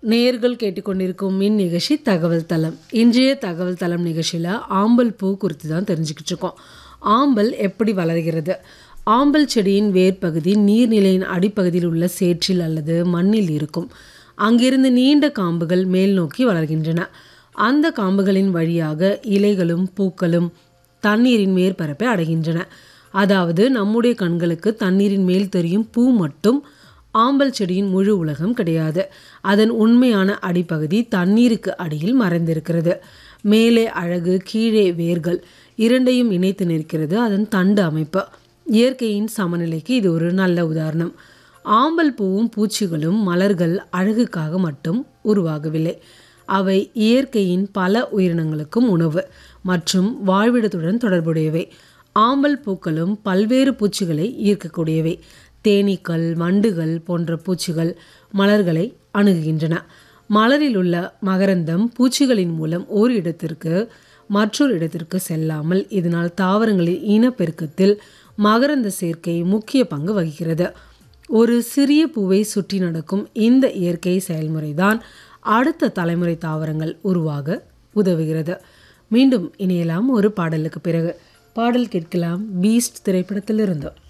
நேர்கள் கேட்டுக்கொண்டிருக்கும் மின் நிகழ்ச்சி தகவல் தளம் இன்றைய தகவல் தளம் நிகழ்ச்சியில் ஆம்பல் பூ குறித்து தான் தெரிஞ்சுக்கிட்டு இருக்கோம் ஆம்பல் எப்படி வளர்கிறது ஆம்பல் செடியின் வேர்ப்பகுதி நீர்நிலையின் அடிப்பகுதியில் உள்ள சேற்றில் அல்லது மண்ணில் இருக்கும் அங்கிருந்து நீண்ட காம்புகள் மேல் நோக்கி வளர்கின்றன அந்த காம்புகளின் வழியாக இலைகளும் பூக்களும் தண்ணீரின் மேற்பரப்பை அடைகின்றன அதாவது நம்முடைய கண்களுக்கு தண்ணீரின் மேல் தெரியும் பூ மட்டும் ஆம்பல் செடியின் முழு உலகம் கிடையாது அதன் உண்மையான அடிப்பகுதி தண்ணீருக்கு அடியில் மறைந்திருக்கிறது மேலே அழகு கீழே வேர்கள் இரண்டையும் இணைத்து நிற்கிறது அதன் தண்டு அமைப்பு இயற்கையின் சமநிலைக்கு இது ஒரு நல்ல உதாரணம் ஆம்பல் பூவும் பூச்சிகளும் மலர்கள் அழகுக்காக மட்டும் உருவாகவில்லை அவை இயற்கையின் பல உயிரினங்களுக்கும் உணவு மற்றும் வாழ்விடத்துடன் தொடர்புடையவை ஆம்பல் பூக்களும் பல்வேறு பூச்சிகளை ஈர்க்கக்கூடியவை தேனீக்கள் வண்டுகள் போன்ற பூச்சிகள் மலர்களை அணுகுகின்றன மலரில் உள்ள மகரந்தம் பூச்சிகளின் மூலம் ஒரு இடத்திற்கு மற்றொரு இடத்திற்கு செல்லாமல் இதனால் தாவரங்களின் இனப்பெருக்கத்தில் மகரந்த சேர்க்கை முக்கிய பங்கு வகிக்கிறது ஒரு சிறிய பூவை சுற்றி நடக்கும் இந்த இயற்கை செயல்முறைதான் அடுத்த தலைமுறை தாவரங்கள் உருவாக உதவுகிறது மீண்டும் இணையலாம் ஒரு பாடலுக்கு பிறகு பாடல் கேட்கலாம் பீஸ்ட் திரைப்படத்திலிருந்து